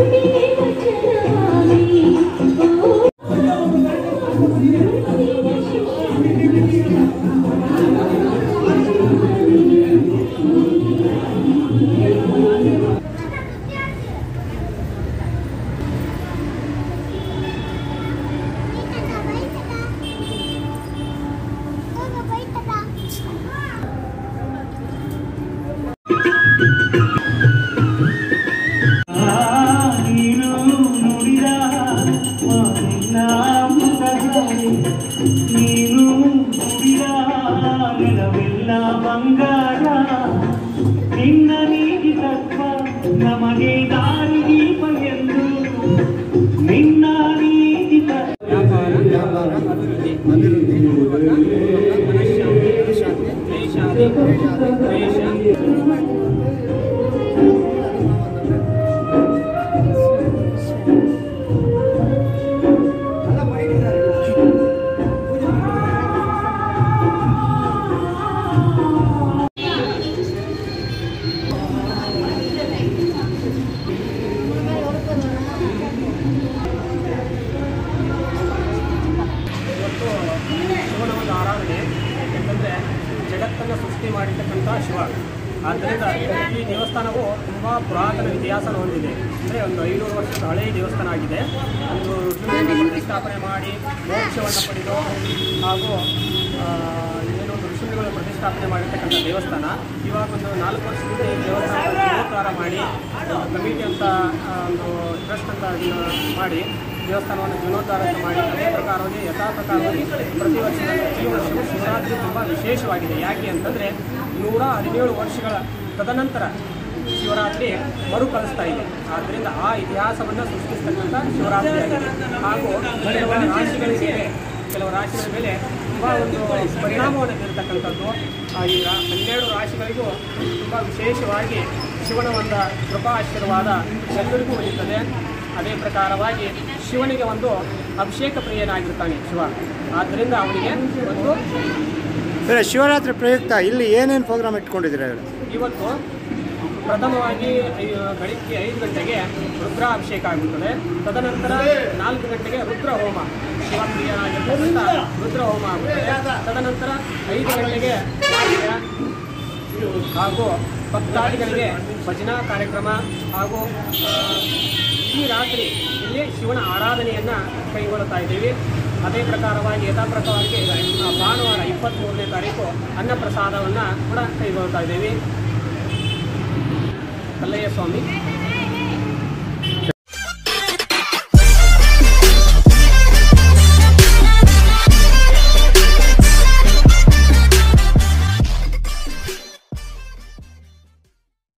ನೀನು ನುಡಿದ ಮಾತಿನ ಮುಖದಲ್ಲಿ ನೀನು ನುಡಿದ ನೆಲವೆಲ್ಲ ಬಂಗಾರ ನಿನ್ನ ನೀತಿ ತತ್ವ ನಮಗೆ ದಾರಿ ದೀಪ ಎಂದು ನಿನ್ನ ನೀತಿ ತತ್ವ ಇವತ್ತು ಶಿವನ ಒಂದು ಆರಾಧನೆ ಯಾಕೆಂತಂದರೆ ಜಗತ್ತನ್ನು ಸೃಷ್ಟಿ ಮಾಡಿರ್ತಕ್ಕಂಥ ಶಿವ ಆದ್ದರಿಂದ ಈ ದೇವಸ್ಥಾನವು ತುಂಬ ಪುರಾತನ ಇತಿಹಾಸನ ಹೊಂದಿದೆ ಅಂದರೆ ಒಂದು ಐನೂರು ವರ್ಷದ ಹಳೆಯ ದೇವಸ್ಥಾನ ಆಗಿದೆ ಒಂದು ಋಷಿಗಳನ್ನು ಪ್ರತಿಷ್ಠಾಪನೆ ಮಾಡಿ ಮೋಕ್ಷವನ್ನು ಪಡೆದು ಹಾಗೂ ಆ, ಏನು ಒಂದು ಋಷಿಗಳು ಪ್ರತಿಷ್ಠಾಪನೆ ಮಾಡಿರ್ತಕ್ಕಂಥ ದೇವಸ್ಥಾನ ಇವಾಗ ಒಂದು ನಾಲ್ಕು ವರ್ಷದಿಂದ ಈ ದೇವಸ್ಥಾನ ಜೀವೋದ್ಧಾರ ಮಾಡಿ ಒಂದು ಕಮಿಟಿ ಅಂತ ಆ, ಒಂದು ಟ್ರಸ್ಟ್ ಅಂತ ಅದನ್ನ ಮಾಡಿ ದೇವಸ್ಥಾನವನ್ನು ಜೀರ್ಣೋದ್ಧಾರ ಅಂತ ಮಾಡಿ ಅದೇ ಪ್ರಕಾರವಾಗಿ ಯಥಾ ಪ್ರಕಾರವಾಗಿ ಪ್ರತಿ ವರ್ಷ ಈ ವರ್ಷವೂ ಶಿವರಾತ್ರಿ ತುಂಬ ವಿಶೇಷವಾಗಿದೆ ಯಾಕೆ ಅಂತಂದರೆ ನೂರ ಹದಿನೇಳು ವರ್ಷಗಳ ತದನಂತರ ಶಿವರಾತ್ರಿ ಮರುಕಳಿಸ್ತಾ ಇದೆ ಆದ್ದರಿಂದ ಆ ಇತಿಹಾಸವನ್ನು ಸೃಷ್ಟಿಸ್ತಕ್ಕಂಥ ಶಿವರಾತ್ರಿ ಆಗಿದೆ ಹಾಗೂ ಕೆಲವು ರಾಶಿಗಳಿಗೆ ಕೆಲವು ರಾಶಿಗಳ ಮೇಲೆ ತುಂಬ ಒಂದು ಪರಿಣಾಮವನ್ನು ಬೀರ್ತಕ್ಕಂಥದ್ದು ಆ ಈ ರಾ- ಹನ್ನೆರಡು ರಾಶಿಗಳಿಗೂ ತುಂಬ ವಿಶೇಷವಾಗಿ ಶಿವನ ಒಂದು ಕೃಪಾ ಆಶೀರ್ವಾದ ಎಲ್ಲರಿಗೂ ಒಲಿಯುತ್ತದೆ ಅದೇ ಪ್ರಕಾರವಾಗಿ ಶಿವನಿಗೆ ಒಂದು ಅಭಿಷೇಕ ಪ್ರಿಯನಾಗಿರ್ತಾನೆ ಶಿವ ಆದ್ದರಿಂದ ಅವನಿಗೆ ಒಂದು ಸರ್ ಶಿವರಾತ್ರಿ ಪ್ರಯುಕ್ತ ಇಲ್ಲಿ ಏನೇನು ಪ್ರೋಗ್ರಾಮ್ ಇಟ್ಕೊಂಡಿದ್ದೀರಾ ಹೇಳಿ ಇವತ್ತು ಪ್ರಥಮವಾಗಿ ಐ- ಬೆಳಿಗ್ಗೆ ಐದು ಗಂಟೆಗೆ ರುದ್ರಾಭಿಷೇಕ ಆಗುತ್ತದೆ ತದನಂತರ ನಾಲ್ಕು ಗಂಟೆಗೆ ರುದ್ರ ಹೋಮ ಶಿವಪ್ರಿಯನಾಗಿರ್ತಕ್ಕಂಥ ರುದ್ರ ಹೋಮ ಆಗುತ್ತದೆ ತದನಂತರ ಐದು ಗಂಟೆಗೆ ವಾದ್ಯ ಹಾಗೂ ಭಕ್ತಾದಿಗಳಿಗೆ ಭಜನಾ ಕಾರ್ಯಕ್ರಮ ಹಾಗೂ ಆ, ಈ ರಾತ್ರಿ ಇಲ್ಲಿ ಶಿವನ ಆರಾಧನೆಯನ್ನು ಕೈಗೊಳ್ಳುತ್ತಾ ಇದ್ದೀವಿ ಅದೇ ಪ್ರಕಾರವಾಗಿ ಯಥಾಪ್ರಕಾರವಾಗಿ ಆ, ಭಾನುವಾರ ಇಪ್ಪತ್ತ್ಮೂರನೇ ತಾರೀಕು ಅನ್ನಪ್ರಸಾದವನ್ನು ಕೂಡ ಕೈಗೊಳ್ಳುತ್ತಾ ಇದ್ದೀವಿ ಕಲ್ಲಯ್ಯ ಸ್ವಾಮಿ